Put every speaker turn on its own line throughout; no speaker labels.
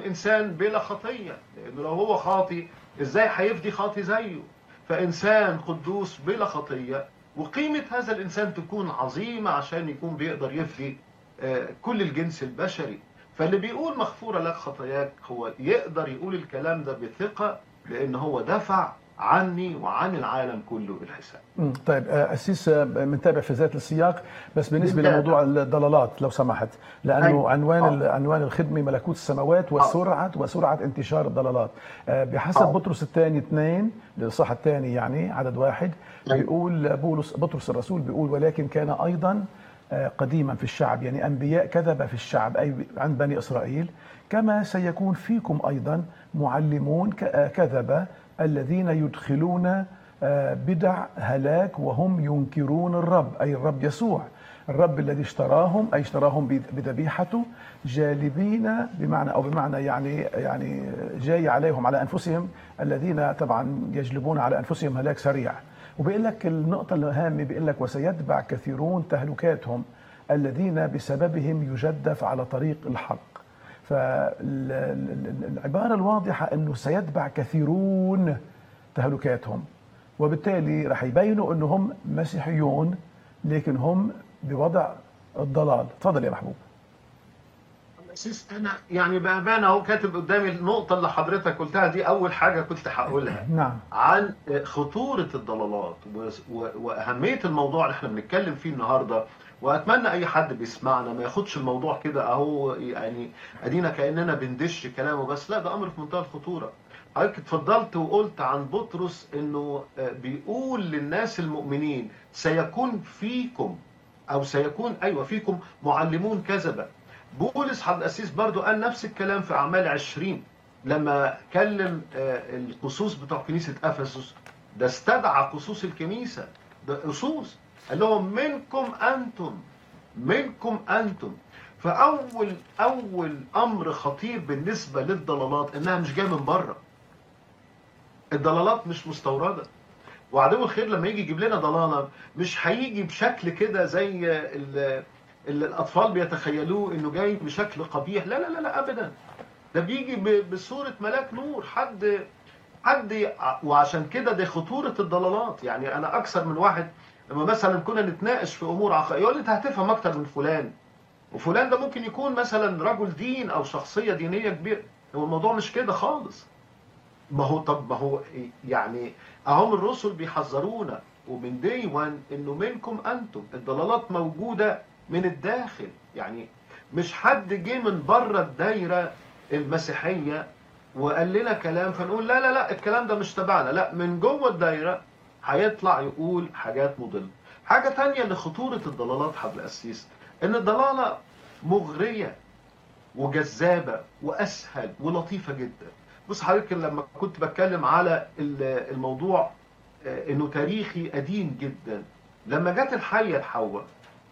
انسان بلا خطيه لانه لو هو خاطي ازاي هيفدي خاطي زيه فانسان قدوس بلا خطيه وقيمه هذا الانسان تكون عظيمه عشان يكون بيقدر يفدي آه، كل الجنس البشري فاللي بيقول مغفوره لك خطاياك هو يقدر يقول الكلام ده بثقه لان هو دفع عني وعن العالم كله الحساب
مم. طيب آه، أسيس آه، بنتابع في ذات السياق بس بالنسبة
بنتابع.
لموضوع الضلالات لو سمحت لأنه
أيوة.
عنوان
آه.
ال- عنوان الخدمة ملكوت السماوات وسرعة وسرعة انتشار الضلالات آه، بحسب
آه.
بطرس الثاني اثنين للصح الثاني يعني عدد واحد
أيوة.
بيقول بولس بطرس الرسول بيقول ولكن كان أيضا آه، قديما في الشعب يعني أنبياء كذب في الشعب أي عند بني إسرائيل كما سيكون فيكم أيضا معلمون ك- آه، كذبة الذين يدخلون آه، بدع هلاك وهم ينكرون الرب أي الرب يسوع الرب الذي اشتراهم أي اشتراهم بذ- بذبيحته جالبين بمعنى أو بمعنى يعني يعني جاي عليهم على أنفسهم الذين طبعا يجلبون على أنفسهم هلاك سريع وبيقول لك النقطة الهامة بيقول لك وسيتبع كثيرون تهلكاتهم الذين بسببهم يجدف على طريق الحق فالعبارة الواضحة أنه سيتبع كثيرون تهلكاتهم وبالتالي رح يبينوا أنه هم مسيحيون لكن هم بوضع الضلال تفضل يا محبوب
أسيس أنا يعني بأمانة أهو كاتب قدامي النقطة اللي حضرتك قلتها دي أول حاجة كنت هقولها
نعم
عن خطورة الضلالات و- و- وأهمية الموضوع اللي احنا بنتكلم فيه النهاردة وأتمنى أي حد بيسمعنا ما ياخدش الموضوع كده أهو يعني أدينا كأننا بندش كلامه بس لا ده أمر في منتهى الخطورة حضرتك اتفضلت وقلت عن بطرس إنه آه، بيقول للناس المؤمنين سيكون فيكم أو سيكون أيوة فيكم معلمون كذبة بولس حضر الأسيس برضو قال نفس الكلام في أعمال عشرين لما كلم آه، القصوص بتوع كنيسة أفسس ده استدعى قصوص الكنيسة ده قصوص قال لهم منكم أنتم منكم أنتم فأول أول أمر خطير بالنسبة للضلالات إنها مش جاية من بره الضلالات مش مستوردة وعدو الخير لما يجي يجيب لنا ضلالة مش هيجي بشكل كده زي ال- اللي الأطفال بيتخيلوه إنه جاي بشكل قبيح لا لا لا, لا أبدا ده بيجي ب- بصورة ملاك نور حد حد ي- وعشان كده دي خطورة الضلالات يعني أنا أكثر من واحد لما مثلا كنا نتناقش في أمور عقائدية يقول لي أنت هتفهم أكتر من فلان وفلان ده ممكن يكون مثلا رجل دين أو شخصية دينية كبيرة هو الموضوع مش كده خالص ما هو طب ما هو يعني اهم الرسل بيحذرونا ومن دي وان انه منكم انتم الضلالات موجوده من الداخل يعني مش حد جه من بره الدايره المسيحيه وقال لنا كلام فنقول لا لا لا الكلام ده مش تبعنا لا من جوه الدايره هيطلع يقول حاجات مضله حاجه تانية لخطوره الضلالات حضر القسيس ان الضلاله مغريه وجذابه واسهل ولطيفه جدا بص حضرتك لما كنت بتكلم على ال- الموضوع آه، انه تاريخي قديم جدا لما جت الحيه لحواء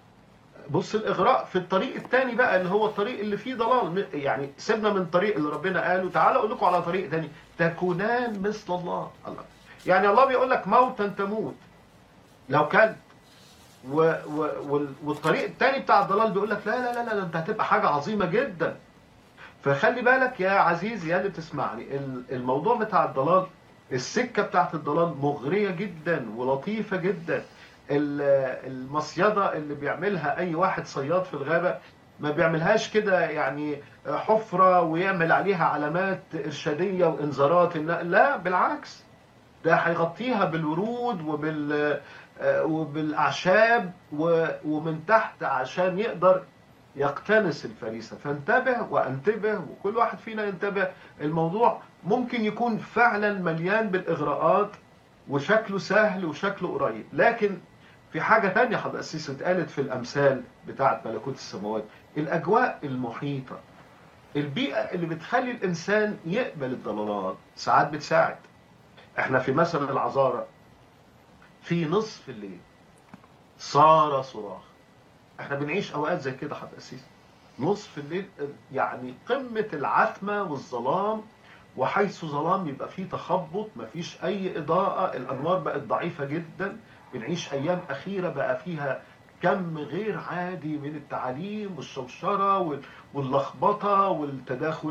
بص الاغراء في الطريق الثاني بقى اللي هو الطريق اللي فيه ضلال م- يعني سيبنا من الطريق اللي ربنا قاله تعالى اقول لكم على طريق ثاني تكونان مثل الله الله يعني الله بيقول لك موتا تموت لو كلت و و وال- والطريق الثاني بتاع الضلال بيقول لك لا لا لا لا ده انت هتبقى حاجه عظيمه جدا فخلي بالك يا عزيزي يا اللي بتسمعني ال- الموضوع بتاع الضلال السكة بتاعت الضلال مغرية جدا ولطيفة جدا ال- المصيدة اللي بيعملها أي واحد صياد في الغابة ما بيعملهاش كده يعني حفرة ويعمل عليها علامات إرشادية وإنذارات إن- لا بالعكس ده هيغطيها بالورود وبال آه، وبالأعشاب و- ومن تحت عشان يقدر يقتنص الفريسة فانتبه وانتبه وكل واحد فينا ينتبه الموضوع ممكن يكون فعلا مليان بالإغراءات وشكله سهل وشكله قريب لكن في حاجة تانية حضرتك أسيس اتقالت في الأمثال بتاعة ملكوت السماوات الأجواء المحيطة البيئة اللي بتخلي الإنسان يقبل الضلالات ساعات بتساعد احنا في مثل العذارى في نصف الليل صار صراخ احنا بنعيش اوقات زي كده حضرتك اسيس نصف الليل يعني قمة العتمة والظلام وحيث ظلام يبقى فيه تخبط مفيش اي اضاءة الانوار بقت ضعيفة جدا بنعيش ايام اخيرة بقى فيها كم غير عادي من التعاليم والشوشرة وال- واللخبطة والتداخل